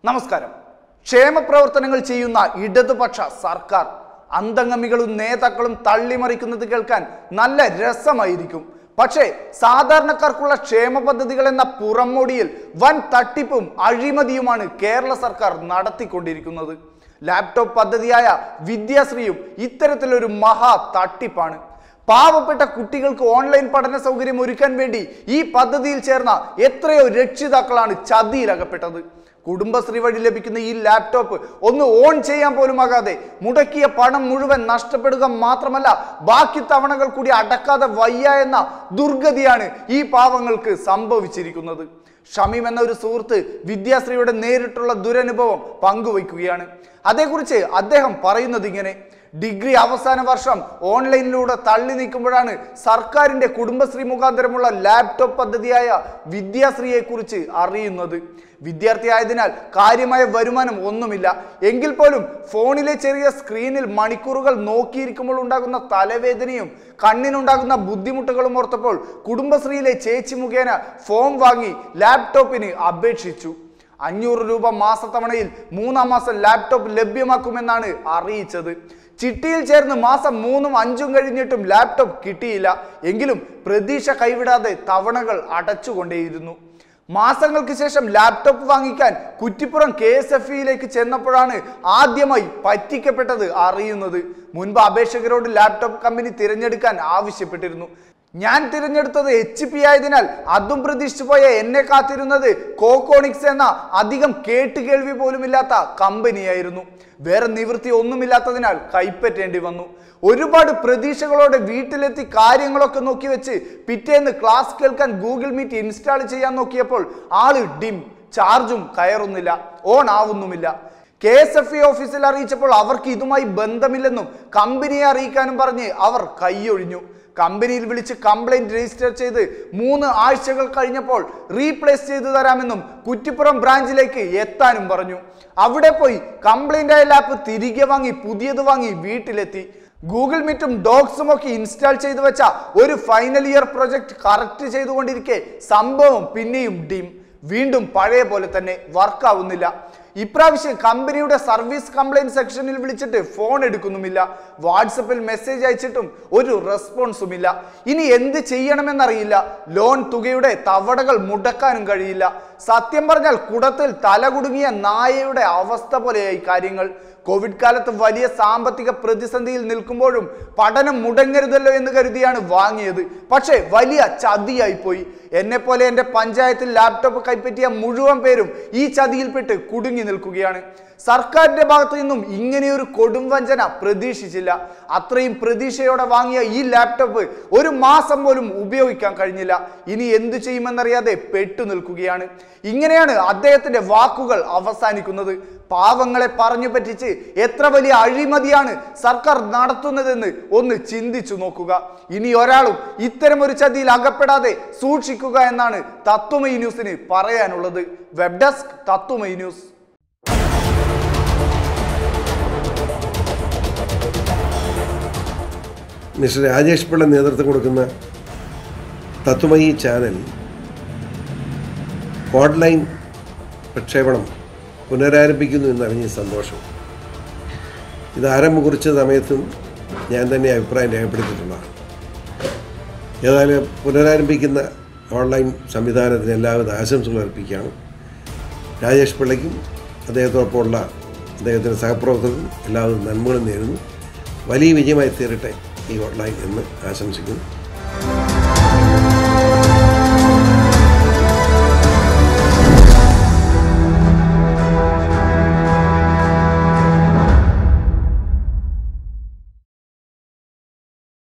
നമസ്കാരം ക്ഷേമ പ്രവർത്തനങ്ങൾ ചെയ്യുന്ന ഇടതുപക്ഷ സർക്കാർ അന്തംഗമികളും നേതാക്കളും തള്ളിമറിക്കുന്നത് കേൾക്കാൻ നല്ല രസമായിരിക്കും പക്ഷേ സാധാരണക്കാർക്കുള്ള ക്ഷേമ പദ്ധതികൾ എന്ന പുറംമോടിയിൽ വൻ തട്ടിപ്പും അഴിമതിയുമാണ് കേരള സർക്കാർ നടത്തിക്കൊണ്ടിരിക്കുന്നത് ലാപ്ടോപ്പ് പദ്ധതിയായ വിദ്യാശ്രീയും ഇത്തരത്തിലൊരു മഹാ തട്ടിപ്പാണ് പാവപ്പെട്ട കുട്ടികൾക്ക് ഓൺലൈൻ പഠന സൗകര്യം ഒരുക്കാൻ വേണ്ടി ഈ പദ്ധതിയിൽ ചേർന്ന എത്രയോ രക്ഷിതാക്കളാണ് ചതിയിലകപ്പെട്ടത് കുടുംബശ്രീ വഴി ലഭിക്കുന്ന ഈ ലാപ്ടോപ്പ് ഒന്ന് ഓൺ ചെയ്യാൻ പോലും ആകാതെ മുടക്കിയ പണം മുഴുവൻ നഷ്ടപ്പെടുക മാത്രമല്ല ബാക്കി തവണകൾ കൂടി അടക്കാതെ വയ്യ എന്ന ദുർഗതിയാണ് ഈ പാവങ്ങൾക്ക് സംഭവിച്ചിരിക്കുന്നത് ഷമീം എന്ന ഒരു സുഹൃത്ത് വിദ്യാശ്രീയുടെ നേരിട്ടുള്ള ദുരനുഭവം പങ്കുവയ്ക്കുകയാണ് അതേക്കുറിച്ച് അദ്ദേഹം പറയുന്നത് ഇങ്ങനെ ഡിഗ്രി അവസാന വർഷം ഓൺലൈനിലൂടെ തള്ളി നീക്കുമ്പോഴാണ് സർക്കാരിന്റെ കുടുംബശ്രീ മുഖാന്തരമുള്ള ലാപ്ടോപ്പ് പദ്ധതിയായ വിദ്യാശ്രീയെ കുറിച്ച് അറിയുന്നത് വിദ്യാർത്ഥി ആയതിനാൽ കാര്യമായ വരുമാനം ഒന്നുമില്ല എങ്കിൽ പോലും ഫോണിലെ ചെറിയ സ്ക്രീനിൽ മണിക്കൂറുകൾ നോക്കിയിരിക്കുമ്പോൾ ഉണ്ടാകുന്ന തലവേദനയും കണ്ണിനുണ്ടാകുന്ന ബുദ്ധിമുട്ടുകളും ഓർത്തപ്പോൾ കുടുംബശ്രീയിലെ ചേച്ചി മുഖേന ഫോം വാങ്ങി ലാപ്ടോപ്പിന് അപേക്ഷിച്ചു അഞ്ഞൂറ് രൂപ മാസത്തവണയിൽ മൂന്നാം മാസം ലാപ്ടോപ്പ് ലഭ്യമാക്കുമെന്നാണ് അറിയിച്ചത് ചിട്ടിയിൽ ചേർന്ന് മാസം മൂന്നും അഞ്ചും കഴിഞ്ഞിട്ടും ലാപ്ടോപ്പ് കിട്ടിയില്ല എങ്കിലും പ്രതീക്ഷ കൈവിടാതെ തവണകൾ അടച്ചുകൊണ്ടേയിരുന്നു മാസങ്ങൾക്ക് ശേഷം ലാപ്ടോപ്പ് വാങ്ങിക്കാൻ കുറ്റിപ്പുറം കെ എസ് എഫ് ഇയിലേക്ക് ചെന്നപ്പോഴാണ് ആദ്യമായി പറ്റിക്കപ്പെട്ടത് അറിയുന്നത് മുൻപ് അപേക്ഷകരോട് ലാപ്ടോപ്പ് കമ്പനി തിരഞ്ഞെടുക്കാൻ ആവശ്യപ്പെട്ടിരുന്നു ഞാൻ തിരഞ്ഞെടുത്തത് എച്ച് പി ആയതിനാൽ അതും പ്രതീക്ഷിച്ചു പോയ എന്നെ കാത്തിരുന്നത് കോക്കോണിക്സ് എന്ന അധികം കേട്ടുകേൾവി പോലുമില്ലാത്ത കമ്പനിയായിരുന്നു വേറെ നിവൃത്തി ഒന്നുമില്ലാത്തതിനാൽ കൈപ്പറ്റേണ്ടി വന്നു ഒരുപാട് പ്രതീക്ഷകളോടെ വീട്ടിലെത്തി കാര്യങ്ങളൊക്കെ നോക്കി വെച്ച് പിറ്റേന്ന് ക്ലാസ് കേൾക്കാൻ ഗൂഗിൾ മീറ്റ് ഇൻസ്റ്റാൾ ചെയ്യാൻ നോക്കിയപ്പോൾ ആള് ഡിം ചാർജും കയറുന്നില്ല ഓൺ ആവുന്നുമില്ല കെ എസ് എഫ് ഇ ഓഫീസിൽ അറിയിച്ചപ്പോൾ അവർക്ക് ഇതുമായി ബന്ധമില്ലെന്നും കമ്പനിയെ അറിയിക്കാനും പറഞ്ഞ് അവർ കൈയൊഴിഞ്ഞു കമ്പനിയിൽ വിളിച്ച് കംപ്ലൈന്റ് രജിസ്റ്റർ ചെയ്ത് മൂന്ന് ആഴ്ചകൾ കഴിഞ്ഞപ്പോൾ റീപ്ലേസ് ചെയ്തു തരാമെന്നും കുറ്റിപ്പുറം ബ്രാഞ്ചിലേക്ക് എത്താനും പറഞ്ഞു അവിടെ പോയി കംപ്ലൈന്റ് ആയ ലാപ്പ് തിരികെ വാങ്ങി പുതിയത് വാങ്ങി വീട്ടിലെത്തി ഗൂഗിൾ മീറ്റും ഡോഗ്സും ഒക്കെ ഇൻസ്റ്റാൾ ചെയ്തു വെച്ച ഒരു ഫൈനൽ ഇയർ പ്രൊജക്ട് കറക്റ്റ് ചെയ്തുകൊണ്ടിരിക്കെ സംഭവം പിന്നെയും ഡീം വീണ്ടും പഴയ പോലെ തന്നെ വർക്ക് ആവുന്നില്ല ഇപ്രാവശ്യം കമ്പനിയുടെ സർവീസ് കംപ്ലൈന്റ് സെക്ഷനിൽ വിളിച്ചിട്ട് ഫോൺ എടുക്കുന്നുമില്ല വാട്സപ്പിൽ മെസ്സേജ് അയച്ചിട്ടും ഒരു റെസ്പോൺസും ഇല്ല ഇനി എന്ത് ചെയ്യണമെന്നറിയില്ല ലോൺ തുകയുടെ തവണകൾ മുടക്കാനും കഴിയില്ല സത്യം പറഞ്ഞാൽ കുടത്തിൽ തല കുടുങ്ങിയ നായയുടെ അവസ്ഥ പോലെയായി കാര്യങ്ങൾ കോവിഡ് കാലത്ത് വലിയ സാമ്പത്തിക പ്രതിസന്ധിയിൽ നിൽക്കുമ്പോഴും പഠനം മുടങ്ങരുതല്ലോ എന്ന് കരുതിയാണ് വാങ്ങിയത് പക്ഷേ വലിയ ചതിയായി പോയി എന്നെ പോലെ എൻ്റെ പഞ്ചായത്തിൽ ലാപ്ടോപ്പ് കൈപ്പറ്റിയ മുഴുവൻ പേരും ഈ ചതിയിൽപ്പെട്ട് കുടുങ്ങി നിൽക്കുകയാണ് സർക്കാരിന്റെ ഭാഗത്തു നിന്നും ഇങ്ങനെയൊരു കൊടും വഞ്ചന പ്രതീക്ഷിച്ചില്ല അത്രയും പ്രതീക്ഷയോടെ വാങ്ങിയ ഈ ലാപ്ടോപ്പ് ഒരു മാസം പോലും ഉപയോഗിക്കാൻ കഴിഞ്ഞില്ല ഇനി എന്തു ചെയ്യുമെന്നറിയാതെ പെട്ടു നിൽക്കുകയാണ് ഇങ്ങനെയാണ് അദ്ദേഹത്തിന്റെ വാക്കുകൾ അവസാനിക്കുന്നത് പാവങ്ങളെ പറഞ്ഞു പറ്റിച്ച് എത്ര വലിയ അഴിമതിയാണ് സർക്കാർ നടത്തുന്നതെന്ന് ഒന്ന് ചിന്തിച്ചു നോക്കുക ഇനി ഒരാളും ഇത്തരം ഒരു ചതിയിൽ അകപ്പെടാതെ സൂക്ഷിക്കുക എന്നാണ് തത്വമൈ ന്യൂസിന് പറയാനുള്ളത് web desk Tatwamayi news mister Rajesh Pillai നേതൃത്വം കൊടുക്കുന്ന തത്വമയി ചാനൽ ഓൺലൈൻ പ്രക്ഷേപണം പുനരാരംഭിക്കുന്നു എന്നറിഞ്ഞ സന്തോഷം ഇത് ആരംഭം കുറിച്ച സമയത്തും ഞാൻ തന്നെ അഭിപ്രായം രേഖപ്പെടുത്തിയിട്ടുള്ളതാണ് ഏതായാലും പുനരാരംഭിക്കുന്ന ഓൺലൈൻ സംവിധാനത്തിന് എല്ലാവിധ ആശംസകൾ അർപ്പിക്കുകയാണ് രാജേഷ് പിള്ളയ്ക്കും അദ്ദേഹത്തോടൊപ്പമുള്ള അദ്ദേഹത്തിൻ്റെ സഹപ്രവർത്തകർക്കും എല്ലാവിധ നന്മകളും നേരുന്നു വലിയ വിജയമായി തീരട്ടെ ഈ ഓൺലൈൻ എന്ന് ആശംസിക്കുന്നു